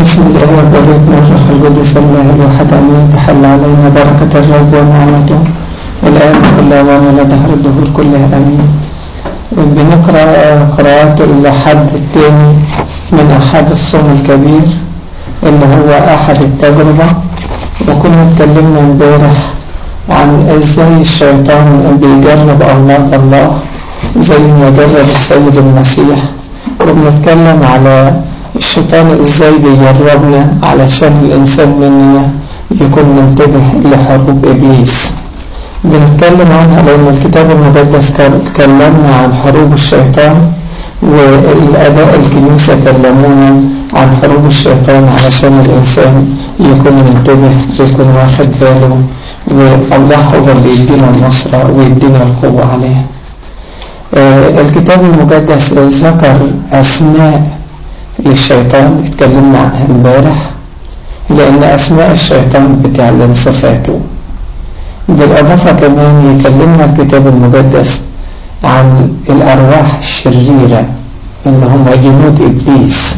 بسم الله والابن والروح القدس الله الواحد امين تحل علينا بركة الرب ونعمته والآن كل أوان إلى دهر الدهور كلها امين بنقرأ قراءات الحد الثاني من أحد الصوم الكبير اللي هو أحد التجربة وكنا اتكلمنا امبارح عن ازاي الشيطان بيجرب أولاد الله زي ما جرب السيد المسيح وبنتكلم على الشيطان ازاي بيجربنا علشان الانسان مننا يكون منتبه لحروب ابليس بنتكلم عنها لان الكتاب المقدس تكلمنا عن حروب الشيطان والاباء الكنيسة كلمونا عن حروب الشيطان علشان الانسان يكون منتبه ويكون واخد باله والله هو اللي يدينا النصرة ويدينا القوة عليها الكتاب المقدس ذكر اسماء للشيطان اتكلمنا عنها امبارح لأن أسماء الشيطان بتعلم صفاته بالإضافة كمان يكلمنا الكتاب المقدس عن الأرواح الشريرة إن هم جنود إبليس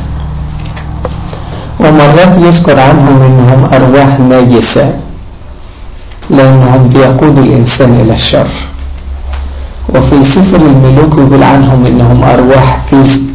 ومرات يذكر عنهم إنهم أرواح ناجسة لأنهم بيقودوا الإنسان إلى الشر وفي سفر الملوك يقول عنهم إنهم أرواح كذب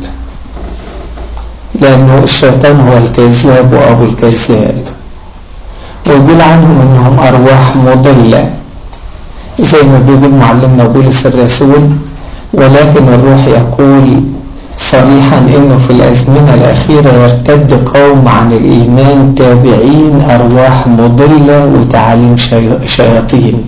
لأنه الشيطان هو الكذاب وأبو الكذاب ويقول عنهم أنهم أرواح مضلة زي ما بيقول معلمنا بولس الرسول ولكن الروح يقول صريحا أنه في الأزمنة الأخيرة يرتد قوم عن الإيمان تابعين أرواح مضلة وتعاليم شياطين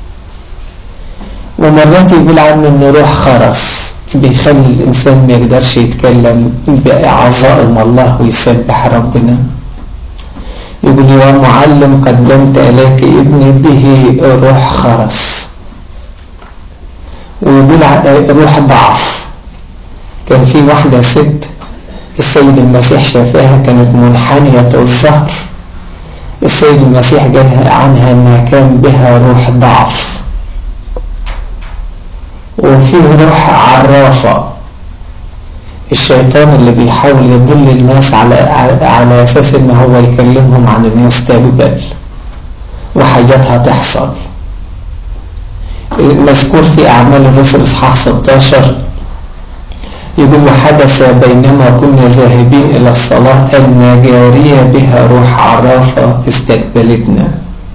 ومرات يقول عنه أنه روح خرس بيخلي الإنسان ما يقدرش يتكلم بعظائم الله ويسبح ربنا يقول يا معلم قدمت إليك ابني به روح خرس ويقول روح ضعف كان في واحدة ست السيد المسيح شافاها كانت منحنية الظهر السيد المسيح قال عنها أنها كان بها روح ضعف وفيه روح عرافة الشيطان اللي بيحاول يضل الناس على على أساس إن هو يكلمهم عن المستقبل وحاجات هتحصل مذكور في أعمال الرسل إصحاح 16 يقول وحدث بينما كنا ذاهبين إلى الصلاة أن جارية بها روح عرافة استقبلتنا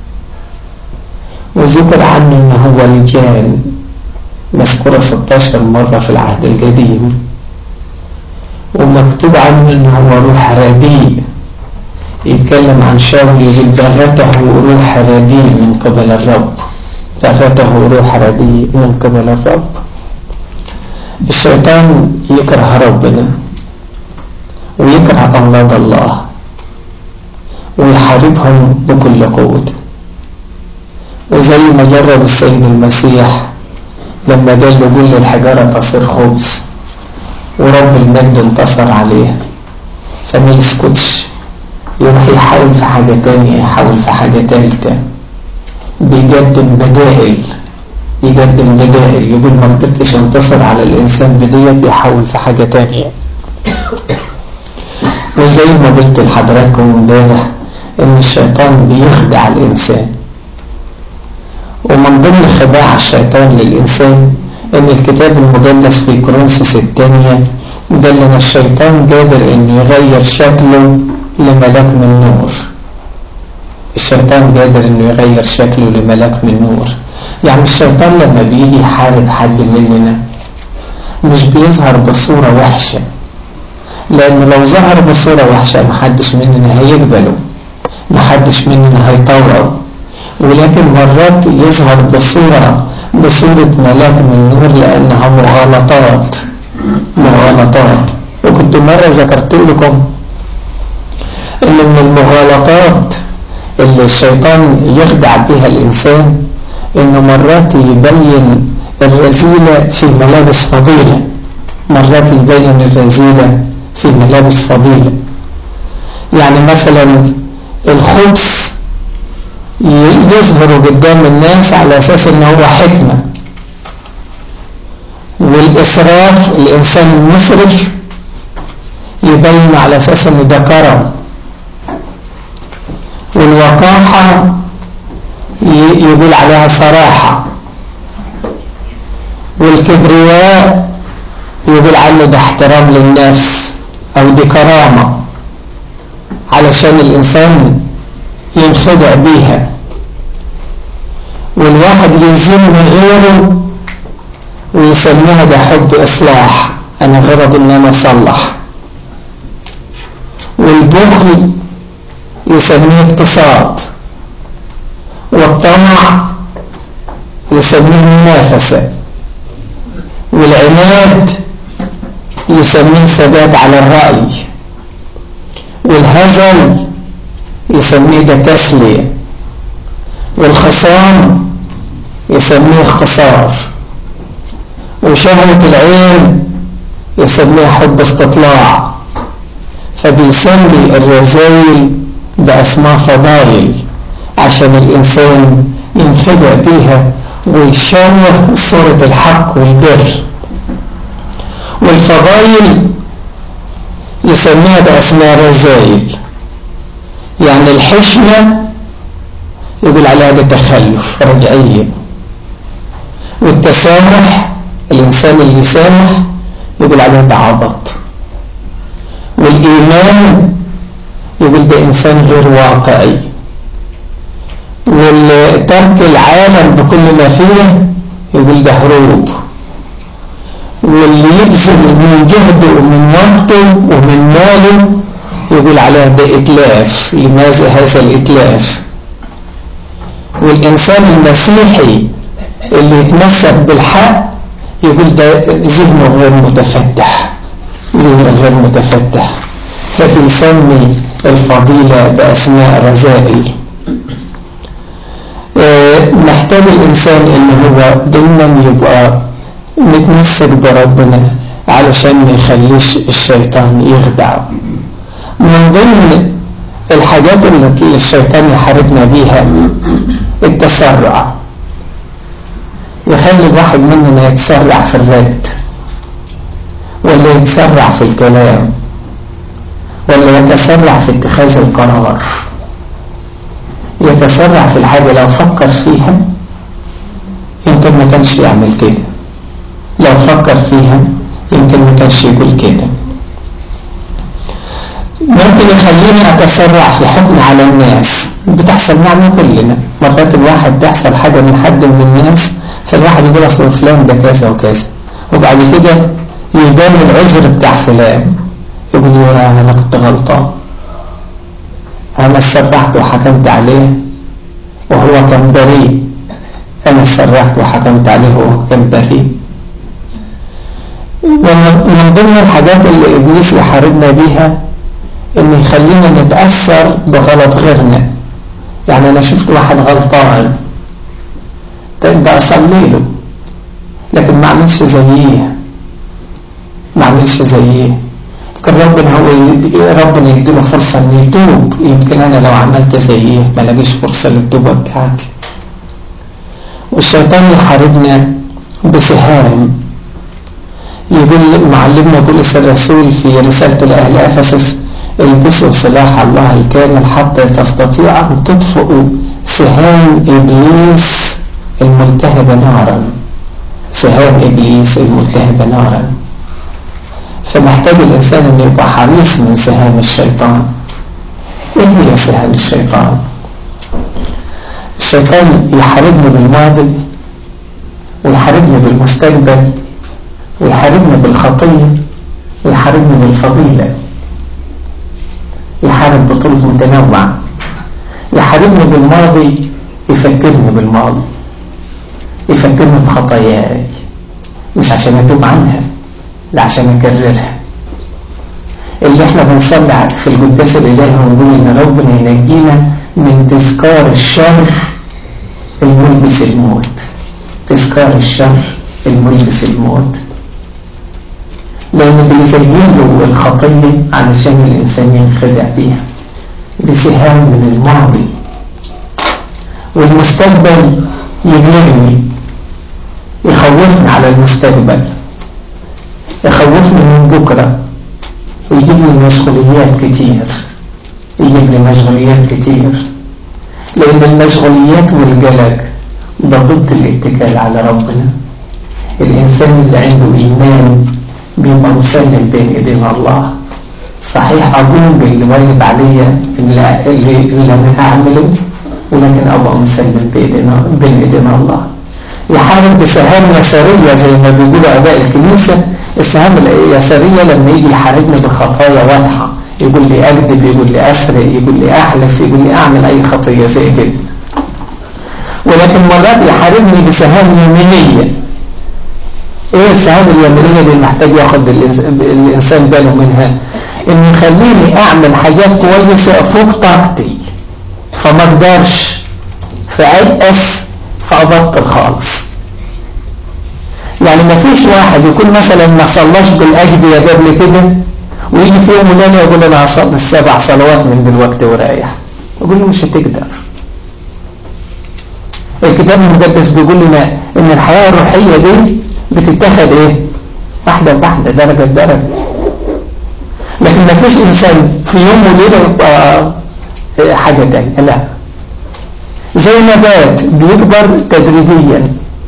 وذكر عنه إن هو الجان مذكورة 16 مرة في العهد القديم ومكتوب عنه ان هو روح رديء يتكلم عن شاول يقول بغته روح رديء من قبل الرب بغته روح رديء من قبل الرب الشيطان يكره ربنا ويكره أولاد الله ويحاربهم بكل قوته وزي ما جرب السيد المسيح لما قال له قل للحجارة تصير خبز ورب المجد انتصر عليها فما يسكتش يروح يحاول في حاجة تانية يحاول في حاجة تالتة بيقدم بدائل يقدم بدائل يقول ما قدرتش انتصر على الإنسان بديت يحاول في حاجة تانية وزي ما قلت لحضراتكم امبارح ان الشيطان بيخدع الإنسان ومن ضمن خداع الشيطان للإنسان ان الكتاب المقدس في كورنثوس الثانية قال لنا الشيطان قادر ان يغير شكله لملاك من نور الشيطان قادر انه يغير شكله لملاك من نور يعني الشيطان لما بيجي يحارب حد مننا مش بيظهر بصورة وحشة لأنه لو ظهر بصورة وحشة محدش مننا هيقبله محدش مننا هيطوره ولكن مرات يظهر بصورة بصورة ملاك من نور لأنها مغالطات مغالطات وكنت مرة ذكرت لكم ان من المغالطات اللي الشيطان يخدع بها الإنسان انه مرات يبين الرذيلة في ملابس فضيلة مرات يبين الرذيلة في ملابس فضيلة يعني مثلا الخبز يظهر قدام الناس على أساس أنه هو حكمة والإسراف الإنسان المسرف يبين على أساس أنه ده كرم الفصاحة يقول عليها صراحة والكبرياء يقول عنه ده احترام للنفس او دي كرامة علشان الانسان ينخدع بيها والواحد يزن غيره ويسميها بحب اصلاح انا غرض ان انا اصلح والبخل يسميه اقتصاد والطمع يسميه منافسة والعناد يسميه ثبات على الرأي والهزل يسميه ده تسلية والخصام يسميه اختصار وشهوة العين يسميه حب استطلاع فبيسمي الرذايل بأسماء فضائل عشان الإنسان ينخدع بيها ويشوه صورة الحق والبر والفضائل يسميها بأسماء رذايل يعني الحشمة يقول عليها بتخلف رجعية والتسامح الإنسان اللي يسامح يقول عليها بعبط والإيمان يقول ده إنسان غير واقعي والترك العالم بكل ما فيه يقول ده هروب واللي يبذل من جهده ومن وقته ومن ماله يقول عليه ده إتلاف لماذا هذا الإتلاف والإنسان المسيحي اللي يتمسك بالحق يقول ده ذهنه غير متفتح ذهنه غير متفتح فبيسمي الفضيلة بأسماء رذائل محتاج الإنسان إن هو دايما يبقى متمسك بربنا علشان ما يخليش الشيطان يخدعه من ضمن الحاجات اللي الشيطان يحاربنا بيها التسرع يخلي الواحد مننا يتسرع في الرد ولا يتسرع في الكلام ولا يتسرع في اتخاذ القرار يتسرع في الحاجة لو فكر فيها يمكن ما كانش يعمل كده لو فكر فيها يمكن ما كانش يقول كده ممكن يخليني أتسرع في حكم على الناس بتحصل معنا كلنا مرات الواحد تحصل حاجة من حد من الناس فالواحد يقول أصل فلان ده كذا وكذا وبعد كده يبان العذر بتاع فلان يقول يا أنا كنت غلطان أنا سرحت وحكمت عليه وهو كان بريء أنا سرحت وحكمت عليه وهو كان بريء ومن ضمن الحاجات اللي إبليس يحاربنا بيها إن يخلينا نتأثر بغلط غيرنا يعني أنا شفت واحد غلطان طيب ده أصلي له لكن ما عملش زيه ما عملش زيه كان ربنا هو يدي ربنا يديله فرصة ان يتوب يمكن انا لو عملت زيه ما لاقيش فرصة للتوبة بتاعتي والشيطان يحاربنا بسهام يقول معلمنا بولس الرسول في رسالته لأهل أفسس البسوا سلاح الله الكامل حتى تستطيع أن تطفئوا سهام إبليس الملتهبة نارا سهام إبليس الملتهبة نارا فمحتاج الإنسان أن يبقى حريص من سهام الشيطان إيه هي سهام الشيطان الشيطان يحاربني بالماضي ويحاربني بالمستقبل ويحاربني بالخطية ويحاربني بالفضيلة يحارب بطرق متنوعة يحاربني بالماضي يفكرني بالماضي يفكرني بخطاياي مش عشان أتوب عنها لا عشان أكررها اللي احنا بنصلي في القداس الإلهي ونقول إن ربنا ينجينا من تذكار الشر الملبس الموت تذكار الشر الملبس الموت لأن بيزين له الخطية علشان الإنسان ينخدع بيها دي سهام من الماضي والمستقبل يبلغني يخوفني على المستقبل يخوفني من بكرة ويجيب لي مشغوليات كتير يجيب لي مشغوليات كتير لأن المشغوليات والجلج ده ضد الاتكال على ربنا الإنسان اللي عنده إيمان بيبقى مسلم بين إيدين الله صحيح أقوم باللي واجب عليا اللي, اللي أنا أعمله ولكن أبقى مسلم بين إيدين الله يحارب بسهام يسارية زي ما بيقولوا أباء الكنيسة السهام اليسارية لما يجي يحاربني بخطايا واضحة يقول لي أكذب يقول لي أسرق يقول لي أحلف يقول لي أعمل أي خطية زي كده ولكن مرات يحاربني بسهام يمينية ايه السهام اليمينية دي محتاج ياخد الإنسان باله منها ان يخليني اعمل حاجات كويسة فوق طاقتي فما اقدرش فأيأس فأبطل خالص يعني ما فيش واحد يكون مثلا ما صلاش بالأجبية قبل كده ويجي في يوم وليلة يقول انا هصلي السبع صلوات من دلوقتي ورايح يقول له مش هتقدر الكتاب المقدس بيقول لنا ان الحياة الروحية دي بتتاخد ايه واحدة بواحدة درجة بدرجة لكن ما فيش انسان في يوم وليلة يبقى حاجة تانية لا زي نبات بيكبر تدريجيا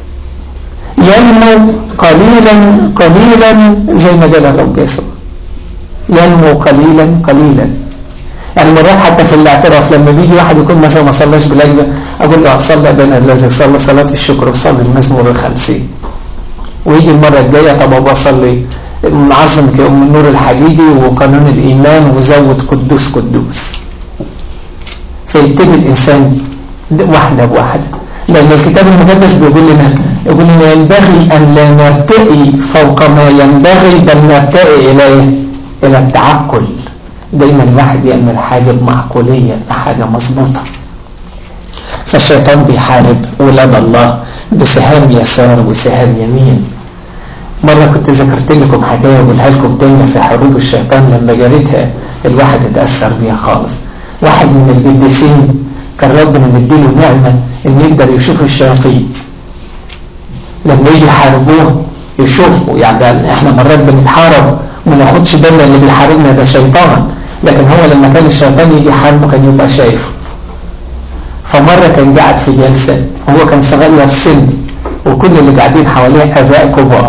ينمو قليلا قليلا زي ما قال الرب يسوع ينمو قليلا قليلا يعني مرات حتى في الاعتراف لما بيجي واحد يكون مثلا ما صلاش بلجنة اقول له صلى بين الذي صلى صلاة الشكر وصلي المزمور الخمسين ويجي المرة الجاية طب ابقى اصلي معظم كأم النور الحديدي وقانون الإيمان وزود قدوس قدوس فيبتدي الإنسان واحدة بواحدة لأن الكتاب المقدس بيقول لنا يقول لنا ينبغي أن لا نرتقي فوق ما ينبغي بل نرتقي إلى إلى التعقل دايما الواحد يعمل حاجة بمعقولية حاجة مظبوطة فالشيطان بيحارب ولاد الله بسهام يسار وسهام يمين مرة كنت ذكرت لكم حكاية وقولها لكم تاني في حروب الشيطان لما جريتها الواحد اتأثر بيها خالص واحد من القديسين كان ربنا مديله نعمة ان يقدر يشوف الشياطين لما يجي يحاربوه يشوفوا يعني احنا مرات بنتحارب وما ناخدش بالنا اللي بيحاربنا ده شيطان لكن هو لما كان الشيطان يجي يحاربه كان يبقى شايفه فمرة كان قاعد في جلسة هو كان صغير سن وكل اللي قاعدين حواليه اباء كبار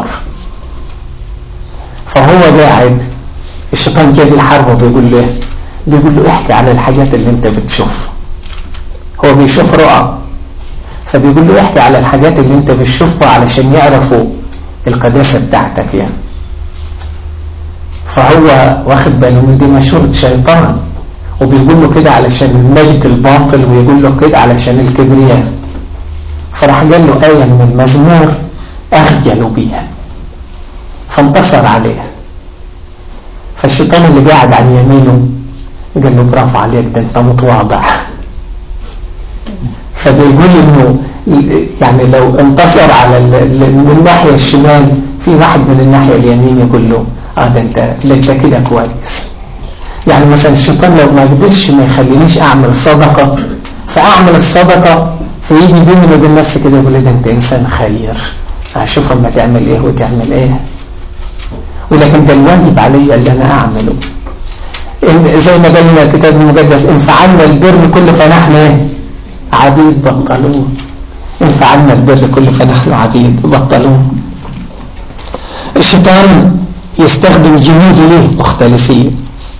فهو قاعد الشيطان جاي بيحاربه بيقول له بيقول له احكي على الحاجات اللي انت بتشوفها هو بيشوف رؤى فبيقول له احكي على الحاجات اللي انت بتشوفها علشان يعرفوا القداسة بتاعتك يعني فهو واخد باله من دي مشورة شيطان وبيقول له كده علشان المجد الباطل ويقول له كده علشان الكبرياء فراح قال له آية من المزمور أخجلوا بيها فانتصر عليها فالشيطان اللي قاعد عن يمينه قال له برافو عليك ده انت متواضع فبيقول انه يعني لو انتصر على من الناحية الشمال في واحد من الناحية اليمين يقول له اه ده انت انت كده كويس يعني مثلا الشيطان لو ما قدرش ما يخلينيش اعمل صدقة فاعمل الصدقة فيجي بيني وبين نفسي كده يقول لي ده انت انسان خير هشوف اما تعمل ايه وتعمل ايه ولكن ده الواجب علي اللي انا اعمله إن زي ما قال لنا الكتاب المقدس ان فعلنا البر كل فنحن ايه عبيد بطلون ان فعلنا البر كل فنحن عبيد بطلون الشيطان يستخدم جنود ليه مختلفين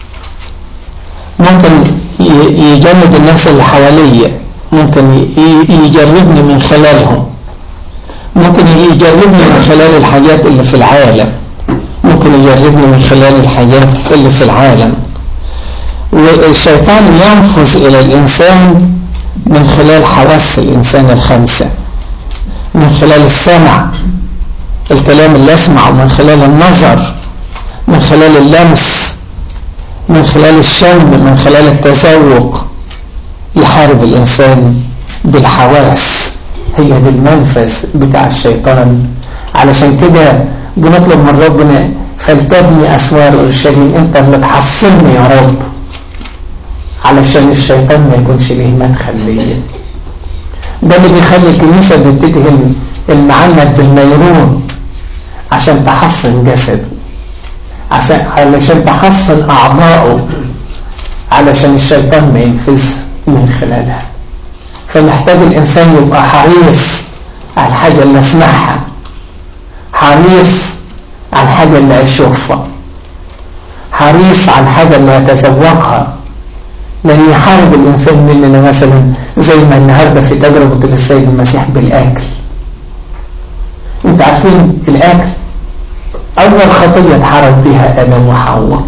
ممكن يجند الناس اللي حواليا ممكن يجربني من خلالهم ممكن يجربني من خلال الحاجات اللي في العالم ممكن يجربني من خلال الحاجات اللي في العالم والشيطان ينفذ إلى الإنسان من خلال حواس الإنسان الخمسة من خلال السمع الكلام اللي أسمعه من خلال النظر من خلال اللمس من خلال الشم من خلال التذوق يحارب الإنسان بالحواس هي دي المنفذ بتاع الشيطان علشان كده بنطلب من ربنا فلتبني أسوار أورشليم أنت اللي تحصلني يا رب علشان الشيطان ما يكونش ليه مدخل ليا ده اللي بيخلي الكنيسة بتتهم المعنت بالميرون عشان تحصن جسده عشان علشان تحصن أعضائه علشان الشيطان ما ينفذ من خلالها فمحتاج الإنسان يبقى حريص على الحاجة اللي اسمعها حريص على الحاجة اللي أشوفها حريص على الحاجة اللي أتذوقها لأن يحارب الإنسان مننا مثلا زي ما النهاردة في تجربة السيد المسيح بالأكل انت عارفين الأكل أول خطية حارب بها آدم وحواء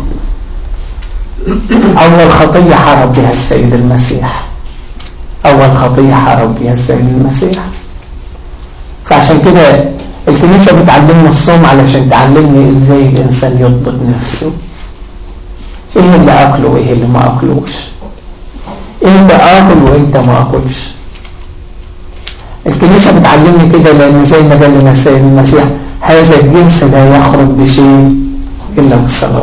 أول خطية حارب بها السيد المسيح أول خطية حارب بها السيد المسيح فعشان كده الكنيسة بتعلمنا الصوم علشان تعلمني ازاي الإنسان يضبط نفسه ايه اللي أكله وايه اللي ما أكلوش امتى آكل وامتى ما أكلش الكنيسة بتعلمني كده لأن زي ما قال لنا السيد المسيح هذا الجنس لا يخرج بشيء إلا بالصلاة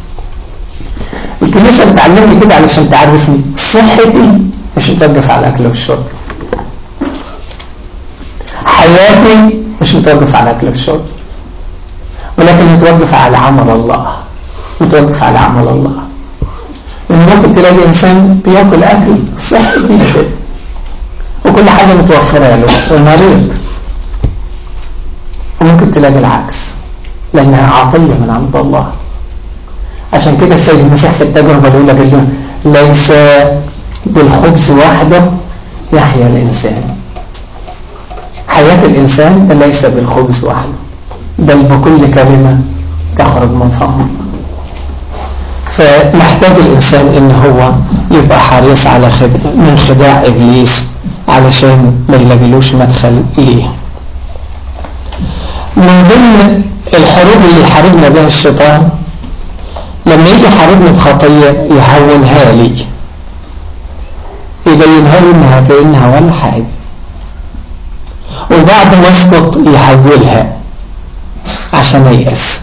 الكنيسة بتعلمني كده علشان تعرفني صحتي مش متوقف على الأكل والشرب حياتي مش متوقف على الأكل والشرب ولكن متوقف على عمل الله متوقف على عمل الله ممكن تلاقي إنسان بياكل أكل صحي جدا وكل حاجة متوفرة له ومريض وممكن تلاقي العكس لأنها عطية من عند الله عشان كده السيد المسيح في التجربة الأولى قال له ليس بالخبز وحده يحيا الإنسان حياة الإنسان ليس بالخبز وحده بل بكل كلمة تخرج من فمه فمحتاج الإنسان إن هو يبقى حريص على خداع من خداع إبليس علشان ما يلاقيلوش مدخل ليه من ضمن الحروب اللي يحاربنا بها الشيطان لما يجي يحاربني بخطية يهونها لي يبينها لي انها كأنها ولا حاجة وبعد ما اسقط يحولها عشان ييأس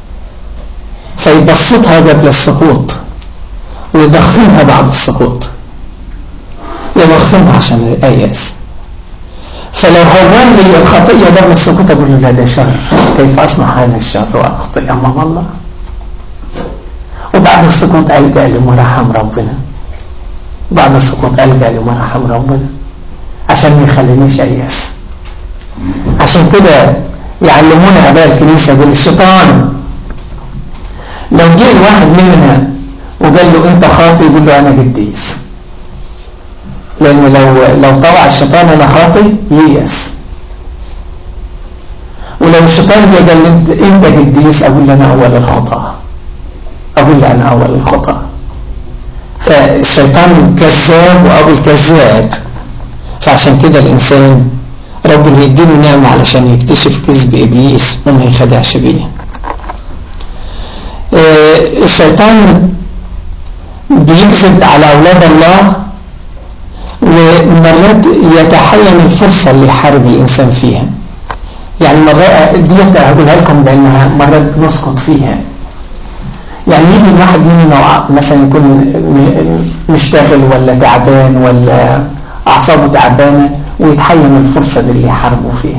فيبسطها قبل السقوط ويضخمها بعد السقوط يضخمها عشان ييأس فلو هون لي الخطية قبل السقوط أقول له لا ده شر كيف أصنع هذا الشر وأخطئ أمام الله وبعد السقوط ألقى لمراحم ربنا بعد السقوط ألقى لمراحم ربنا عشان ما يخلينيش أيأس عشان كده يعلمونا أباء الكنيسة يقول الشيطان لو جه الواحد مننا وقال له أنت خاطئ يقول له أنا قديس لأن لو لو طلع الشيطان أنا خاطئ ييأس ولو الشيطان جه قال أنت أنت قديس أقول له أنا أول الخطأ أقول له أنا أول الخطأ فالشيطان كذاب وأبو الكذاب فعشان كده الإنسان ربنا يديله نعمة علشان يكتشف كذب إبليس وما يخدعش بيه الشيطان بيكذب على أولاد الله ومرات يتحين الفرصة اللي يحارب الإنسان فيها يعني مرات دي هقولها لكم لأنها مرات بنسقط فيها يعني يجي الواحد مننا مثلا يكون مشتغل ولا تعبان ولا أعصابه تعبانة ويتحين الفرصة دي اللي يحاربوا فيها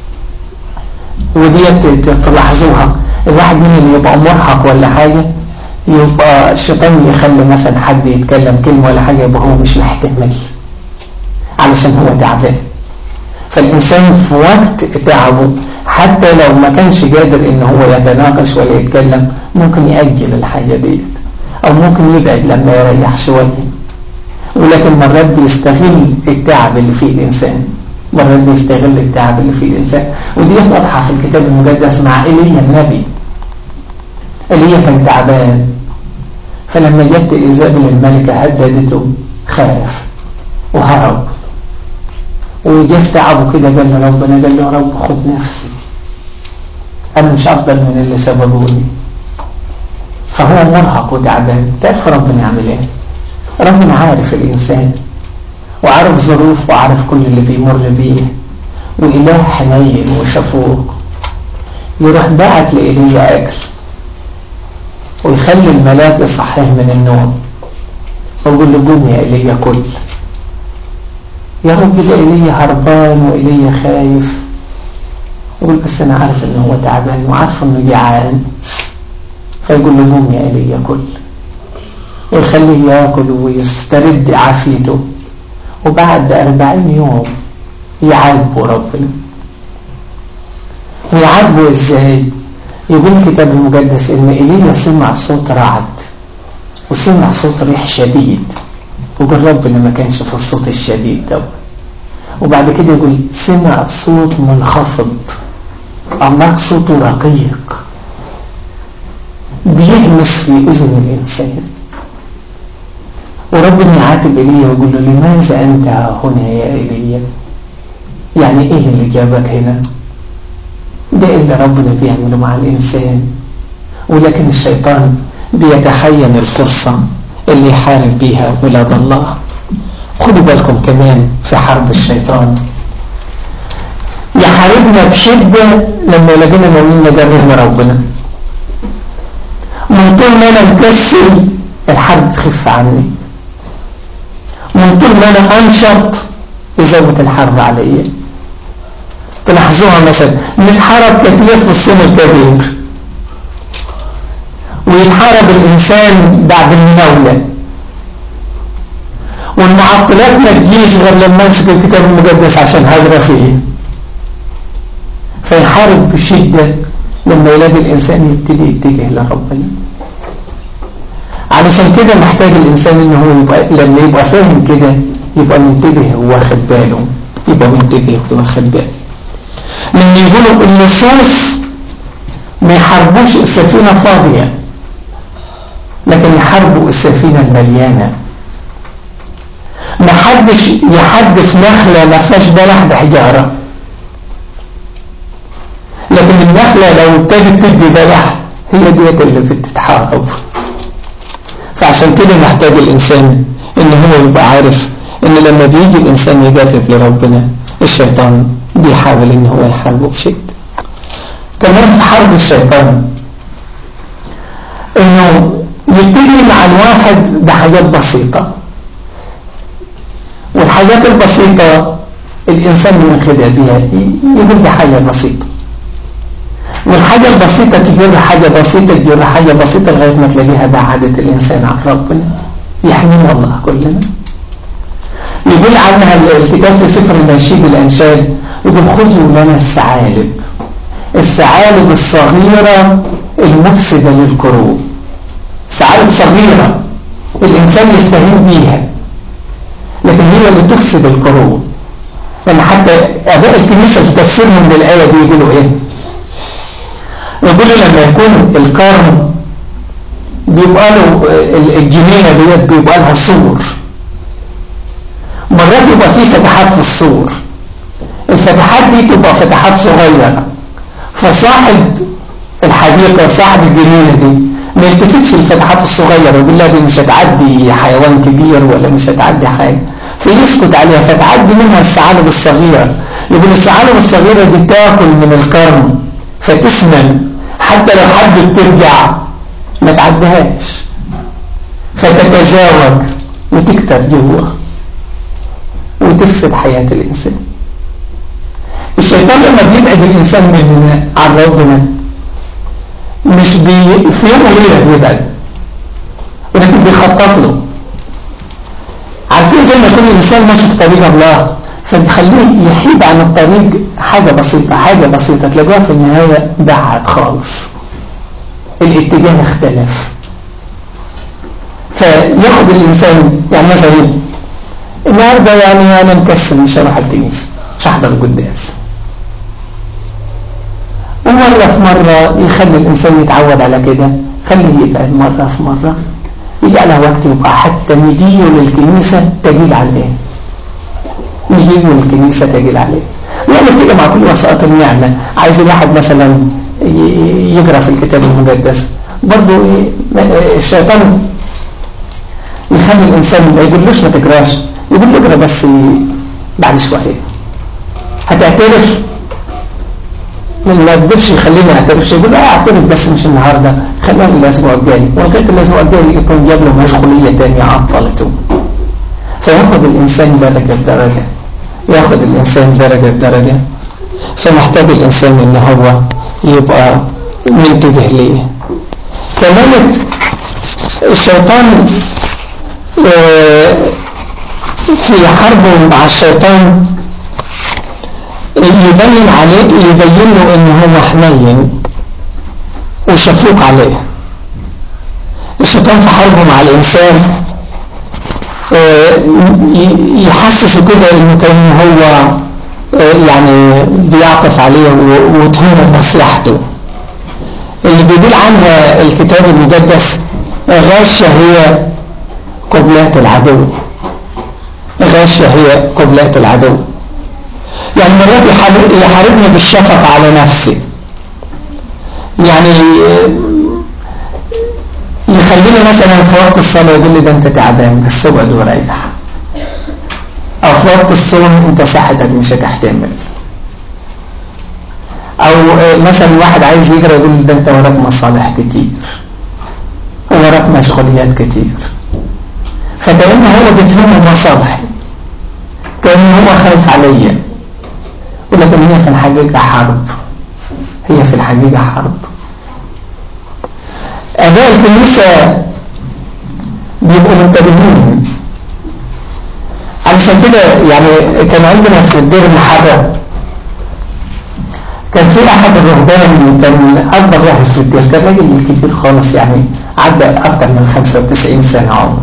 ودي تلاحظوها الواحد من اللي يبقى مرهق ولا حاجة يبقى الشيطان يخلي مثلا حد يتكلم كلمة ولا حاجة يبقى هو مش محتمل علشان هو تعبان فالإنسان في وقت تعبه حتى لو ما كانش قادر ان هو يتناقش ولا يتكلم ممكن يأجل الحاجة ديت او ممكن يبعد لما يريح شوية ولكن مرات بيستغل التعب اللي فيه الإنسان مرات بيستغل التعب اللي فيه الإنسان ودي واضحة في الكتاب المقدس مع إيليا النبي إيليا كان تعبان فلما جت إيزابل الملكة هددته خاف وهرب وجف تعبه كده قال له ربنا قال له رب خد نفسي أنا مش أفضل من اللي سببوني فهو مرهق وتعبان تعرف ربنا يعمل ايه ربنا عارف الإنسان وعارف ظروف وعارف كل اللي بيمر بيه وإله حنين وشفوق يروح باعت لإيليا أكل ويخلي الملاك يصحيه من النوم ويقول له قوم يا إيليا كل يا رب ده إيليا هربان وإيليا خايف يقول بس أنا عارف إنه هو تعبان وعارف إنه جعان فيقول له قوم يا إيليا كل ويخليه ياكل ويسترد عافيته وبعد أربعين يوم يعاتبوا ربنا ويعاتبوا ازاي يقول الكتاب المقدس ان ايليا سمع صوت رعد وسمع صوت ريح شديد وقال ربنا ما كانش في الصوت الشديد ده وبعد كده يقول سمع صوت منخفض الله صوته رقيق بيهمس في اذن الانسان وربنا يعاتب ايليا ويقول له لماذا انت هنا يا ايليا يعني ايه اللي جابك هنا ده اللي ربنا بيعمله مع الإنسان ولكن الشيطان بيتحين الفرصة اللي يحارب بيها ولاد الله خدوا بالكم كمان في حرب الشيطان يحاربنا بشدة لما يلاقينا ناويين نجرب ربنا من طول ما انا مكسل الحرب تخف عني من طول ما انا انشط يزود الحرب عليا تلاحظوها مثلا نتحارب كتير في الصوم الكبير ويتحارب الإنسان بعد المناولة والمعطلات ما تجيش غير لما امسك الكتاب المقدس عشان هجرة فيه فيحارب بشدة لما يلاقي الإنسان يبتدي يتجه لربنا علشان كده محتاج الإنسان إن هو يبقى لما يبقى فاهم كده يبقى منتبه وواخد باله يبقى منتبه وواخد باله لما يقولوا النصوص ما يحاربوش السفينة فاضية لكن يحاربوا السفينة المليانة ما حدش يحدث نخلة ما فيهاش بلح بحجارة لكن النخلة لو ابتدت تدي بلح هي ديت اللي بتتحارب فعشان كده محتاج الإنسان إن هو يبقى عارف إن لما بيجي الإنسان يجرب لربنا الشيطان بيحاول إن هو يحاربه بشدة كمان في حرب الشيطان إنه يبتدي مع الواحد بحاجات بسيطة والحاجات البسيطة الإنسان ينخدع بيها يقول ده حاجة بسيطة والحاجة البسيطة تجيب حاجة بسيطة تجيب حاجة بسيطة لغاية ما تلاقيها بعدت الإنسان عن ربنا يحمينا الله كلنا يقول عنها الكتاب في سفر النشيد الأنشاد يقول خذوا لنا الثعالب الثعالب الصغيرة المفسدة للكروب ثعالب صغيرة الإنسان يستهين بيها لكن هي اللي تفسد القلوب لأن حتى أباء الكنيسة في تفسيرهم للآية دي يقولوا إيه يقولوا لما يكون الكرم بيبقى له الجنينة ديت بيبقى لها سور مرات يبقى فيه فتحات في السور الفتحات دي تبقى فتحات صغيرة فصاحب الحديقة صاحب الجنينة دي ما يلتفتش الفتحات الصغيرة يقول لها دي مش هتعدي حيوان كبير ولا مش هتعدي حاجة فيسكت عليها فتعدي منها الثعالب الصغيرة يقول الثعالب الصغيرة دي تاكل من الكرم فتسمن حتى لو حد بترجع ما تعديهاش فتتزاوج وتكتر جوه وتفسد حياة الإنسان الشيطان لما بيبعد الإنسان من عن ربنا مش بي في يوم وليلة بيبعد ولكن بيخطط له عارفين زي ما يكون الإنسان ماشي في طريق الله فتخليه يحيد عن الطريق حاجة بسيطة حاجة بسيطة تلاقوها في النهاية بعد خالص الاتجاه اختلف فياخد الإنسان يعني مثلا النهاردة يعني أنا مكسل مش هروح الكنيسة مش هحضر القداس ومرة في مرة يخلي الإنسان يتعود على كده خليه يبعد مرة في مرة يجي على وقت يبقى حتى نجيه للكنيسة تجيل عليه نجيه للكنيسة تجيل عليه يعني كده مع كل وسائط النعمة عايز الواحد مثلا يقرأ في الكتاب المقدس برضو الشيطان يخلي الإنسان ما يقولوش ما تقراش يقول له اقرا بس بعد شوية هتعترف ما يقدرش يخليني ما اعترفش يقول لا اعترف بس مش النهاردة خليها الاسبوع الجاي ولغايه الاسبوع الجاي يكون جاب له مشغولية تانية عطلته فياخد الانسان درجة بدرجة ياخد الانسان درجة بدرجة فمحتاج الانسان ان هو يبقى منتبه ليه كمان الشيطان في حربه مع الشيطان يبين عليه يبين له ان هو حنين وشفوق عليه الشيطان في حربه مع الانسان يحسسه كده انه كان هو يعني بيعطف عليه وتهم مصلحته اللي بيقول عنها الكتاب المقدس غاشة هي قبلات العدو غاشة هي قبلات العدو يعني مرات يحاربني بالشفقة على نفسي يعني يخليني مثلا في وقت الصلاة يقول لي ده انت تعبان بس اقعد وريح او في وقت الصوم انت صحتك مش هتحتمل او مثلا واحد عايز يجري يقول لي ده انت وراك مصالح كتير وراك مشغوليات كتير فكأن هو بيتهم مصالحي كأن هو خايف عليا ولكن هي في الحقيقة حرب هي في الحقيقة حرب أباء الكنيسة بيبقوا منتبهين علشان كده يعني كان عندنا في الدير المحرة كان في أحد الرهبان كان أكبر راهب في الدير كان راجل كبير خالص يعني عدى أكتر من 95 سنة عمر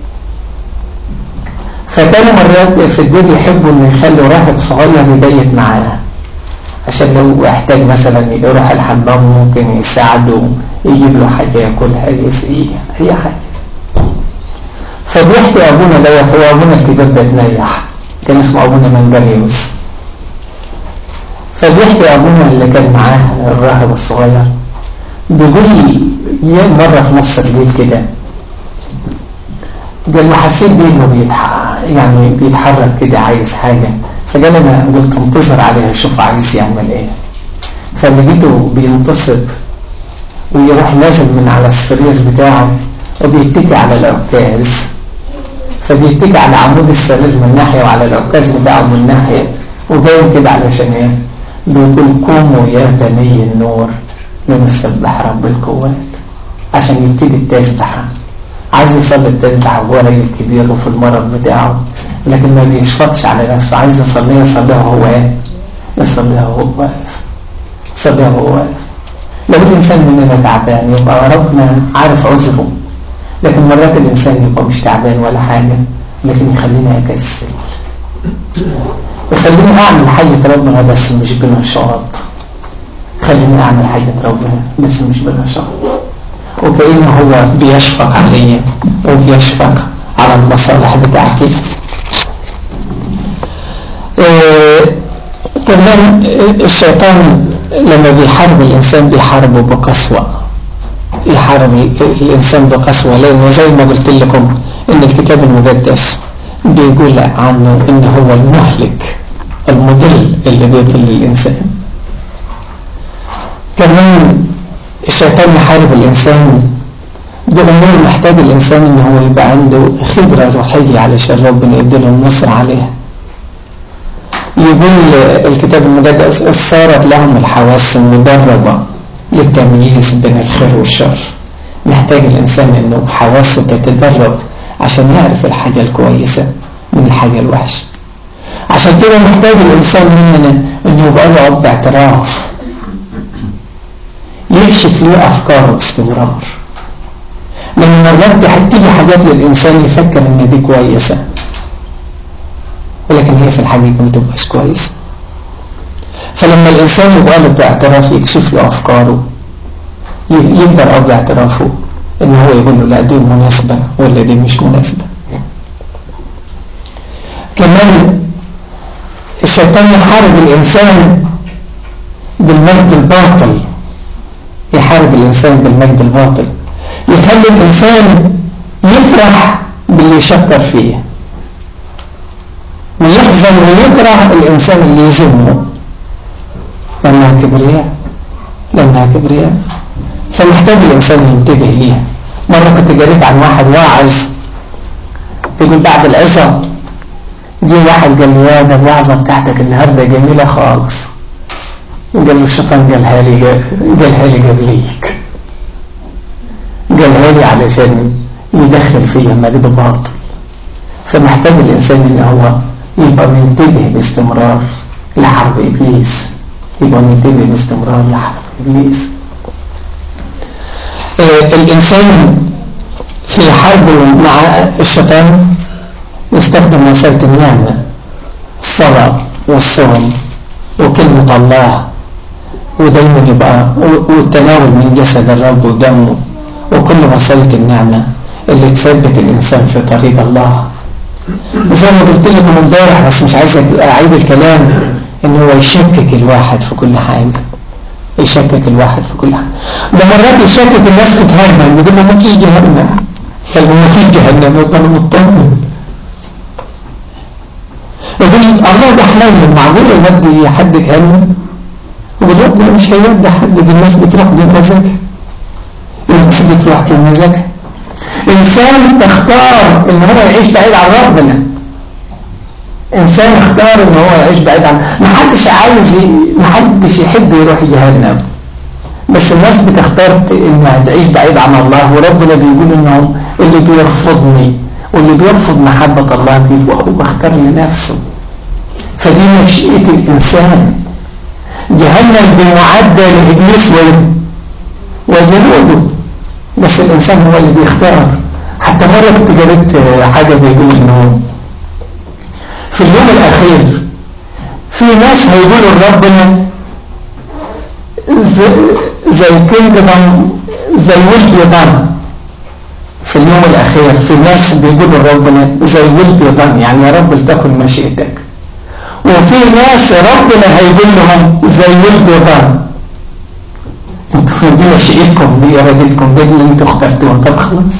فكانوا مرات في الدير يحبوا إن يخلوا راهب صغير يبيت معاه عشان لو احتاج مثلا يروح الحمام ممكن يساعده يجيب له حاجة ياكلها يسقيه أي حاجة فبيحكي أبونا دوت هو أبونا الكبير ده اتنيح كان اسمه أبونا منجريوس فبيحكي أبونا اللي كان معاه الراهب الصغير بيقول لي مرة في نص الليل كده قال له حسيت بيه انه بيتحرك يعني بيتحرك كده عايز حاجة فقال انا قلت انتظر عليه اشوف عايز يعمل ايه فلقيته بينتصب ويروح نازل من على السرير بتاعه وبيتكي على العكاز فبيتكي على عمود السرير من ناحية وعلى العكاز بتاعه من ناحية وباين كده علشان ايه بيقول قوموا يا بني النور لنسبح رب القوات عشان يبتدي التسبحة عايز يصلي التسبحة وهو راجل كبير وفي المرض بتاعه لكن ما بيشفقش على نفسه عايز يصليها يصليها وهو ايه يصليها وهو واقف يصليها وهو واقف لو الإنسان مننا تعبان يبقى ربنا عارف عذره لكن مرات الإنسان يبقى مش تعبان ولا حاجة لكن يخليني أكسل يخليني أعمل حاجة ربنا بس مش بنشاط خليني أعمل حاجة ربنا بس مش بنشاط وكأنه هو بيشفق عليا وبيشفق على المصالح بتاعتي إيه كمان الشيطان لما بيحارب الإنسان بيحاربه بقسوة يحارب الإنسان بقسوة لأنه زي ما قلت لكم إن الكتاب المقدس بيقول عنه إن هو المهلك المضل اللي بيضل الإنسان كمان الشيطان يحارب الإنسان بأمور محتاج الإنسان إن هو يبقى عنده خبرة روحية علشان ربنا يديله النصر عليها يقول الكتاب المقدس صارت لهم الحواس المدربة للتمييز بين الخير والشر محتاج الإنسان إنه حواسه تتدرب عشان يعرف الحاجة الكويسة من الحاجة الوحشة عشان كده محتاج الإنسان مننا إنه يبقى له أب اعتراف يكشف ليه أفكاره باستمرار لأن مرات تيجي حاجات للإنسان يفكر إن دي كويسة ولكن هي في الحقيقة ما تبقاش كويسة فلما الإنسان يبقى له باعتراف يكشف له أفكاره يقدر أب اعترافه إن هو يقول له لا دي مناسبة ولا دي مش مناسبة كمان الشيطان يحارب الإنسان بالمجد الباطل يحارب الإنسان بالمجد الباطل يخلي الإنسان يفرح باللي يشكر فيه ويحزن ويكره الإنسان اللي يذمه لأنها كبرياء لأنها كبرياء فمحتاج الإنسان ينتبه ليها مرة كنت قريت عن واحد واعظ يقول بعد العظة جه واحد قال له يا ده الوعظة بتاعتك النهاردة جميلة خالص قال له الشيطان قالها لي قالها لي قبليك قالها لي علشان يدخل فيها مجد باطل فمحتاج الإنسان إن هو يبقى منتبه باستمرار لحرب إبليس يبقى منتبه باستمرار لحرب إبليس آه الإنسان في حرب مع الشيطان يستخدم وسائل النعمة الصلاة والصوم وكلمة الله ودايما يبقى والتناول من جسد الرب ودمه وكل وسائل النعمة اللي تثبت الإنسان في طريق الله وزي ما قلت لكم امبارح بس مش عايز أعيد الكلام إن هو يشكك الواحد في كل حاجة يشكك الواحد في كل حاجة ده مرات يشكك الناس في جهنم يقول ما فيش جهنم طيب ما فيش جهنم يبقى أنا مطمن يقول الله ده حنين معقول يودي حد جهنم والرب مش هيودي حد دي الناس بتروح بمزاجها الناس بتروح بمزاجها إنسان اختار إن هو يعيش بعيد عن ربنا إنسان اختار إن هو يعيش بعيد عن ما حدش عايز ما حدش يحب يروح جهنم بس الناس بتختار إنها تعيش بعيد عن الله وربنا بيقول إنه اللي بيرفضني واللي بيرفض محبة الله دي هو اختار لنفسه فدي مشيئة الإنسان جهنم بمعدة لإبليس وجنوده بس الإنسان هو اللي بيختار حتى مرة كنت قريت حاجة بيقول إنه في اليوم الأخير في ناس هيقولوا لربنا زي, زي كينجدم زي ولد في اليوم الأخير في ناس بيقولوا لربنا زي ولد يعني يا رب لتكن مشيئتك وفي ناس ربنا هيقول لهم زي ولد ضان انتوا دي مشيئتكم دي ارادتكم دي اللي انتوا اخترتوها طب خلاص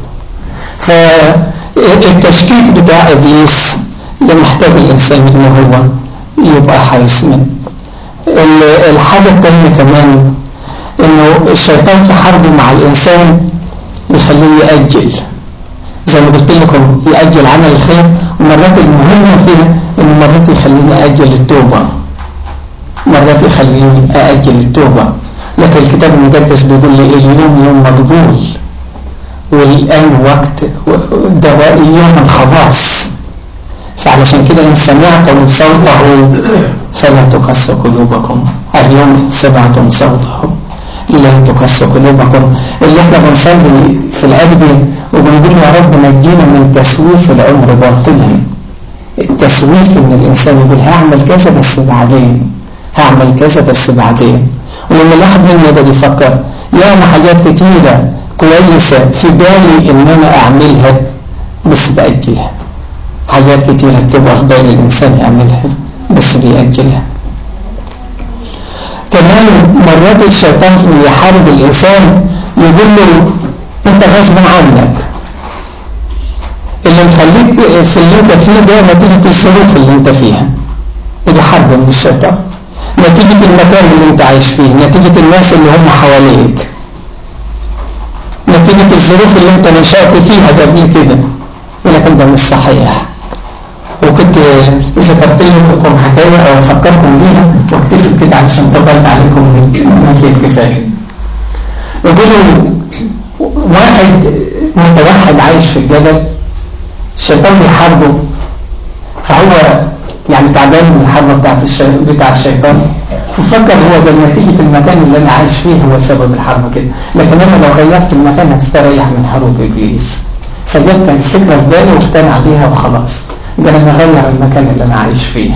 فالتشكيك بتاع ابليس ده محتاج الانسان ان هو يبقى حريص منه الحاجة التانية كمان انه الشيطان في حرب مع الانسان يخليه يأجل زي ما قلت لكم يأجل عمل الخير ومرات المهمة فيها إن مرات يخليني أأجل التوبة مرات يخليني أأجل التوبة لكن الكتاب المقدس بيقول لي اليوم يوم مقبول والآن وقت دواء يوم الخلاص فعلشان كده إن سمعتم صوته فلا تقسوا قلوبكم اليوم سمعتم صوته لا تقسوا قلوبكم اللي احنا بنصلي في الأجدي وبنقول يا رب نجينا من تسويف العمر باطلا التسويف ان الانسان يقول هعمل كذا بس بعدين هعمل كذا بس بعدين ولما الواحد منا ده يفكر ياما حاجات كتيرة كويسة في بالي ان انا اعملها بس بأجلها حاجات كتيرة تبقى في بال الانسان يعملها بس بيأجلها كمان مرات الشيطان يحارب الانسان يقول له انت غصب عنك اللي مخليك في اللي انت فيه ده نتيجة الظروف اللي انت فيها ودي حرب من الشيطان نتيجة المكان اللي انت عايش فيه نتيجة الناس اللي هم حواليك نتيجة الظروف اللي انت نشأت فيها قبل كده ولكن ده مش صحيح وكنت ذكرت لكم حكاية او افكركم بيها واكتفي كده علشان طبقت عليكم ما فيه الكفاية يقولوا واحد متوحد عايش في الجبل الشيطان بيحاربه فهو يعني تعبان من الحرب بتاعت الشي... بتاع الشيطان ففكر هو ده نتيجة المكان اللي أنا عايش فيه هو سبب الحرب كده لكن أنا لو غيرت المكان هتستريح من حروب إبليس فجت الفكرة في بالي واقتنع بيها وخلاص ده أنا أغير المكان اللي أنا عايش فيه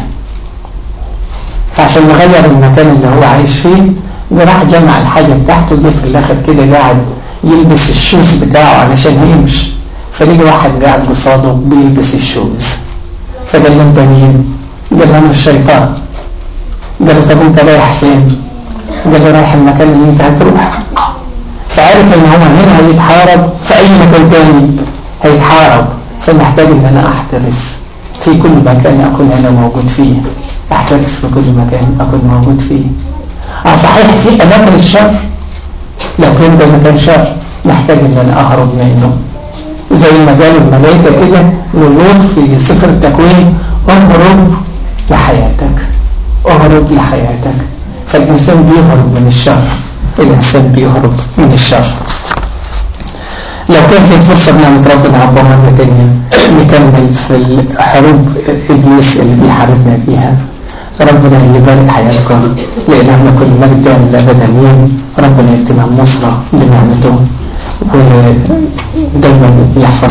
فعشان نغير المكان اللي هو عايش فيه وراح جمع الحاجة بتاعته جه في الآخر كده قاعد يلبس الشوز بتاعه علشان يمشي فلقي واحد قاعد قصاده بيلبس الشوز فقال له انت مين؟ قال له انا الشيطان قال له طب انت رايح فين؟ قال له رايح المكان اللي انت هتروح فعرف ان هو هنا هيتحارب في اي مكان تاني هيتحارب فمحتاج ان انا احترس في كل مكان اكون انا موجود فيه احترس في كل مكان اكون موجود فيه اه صحيح في اماكن الشر لو كان ده مكان شر محتاج ان انا اهرب منه زي ما قال الملائكة كده للوط في سفر التكوين اهرب لحياتك اهرب لحياتك فالإنسان بيهرب من الشر الإنسان بيهرب من الشر لو كان في فرصة بنعمة ربنا عبر مرة تانية نكمل في حروب إبليس اللي بيحاربنا فيها ربنا يبارك حياتكم لإلهنا كل مجد للأبدانيين ربنا يتمم نصرة بنعمته ودايما يحفظ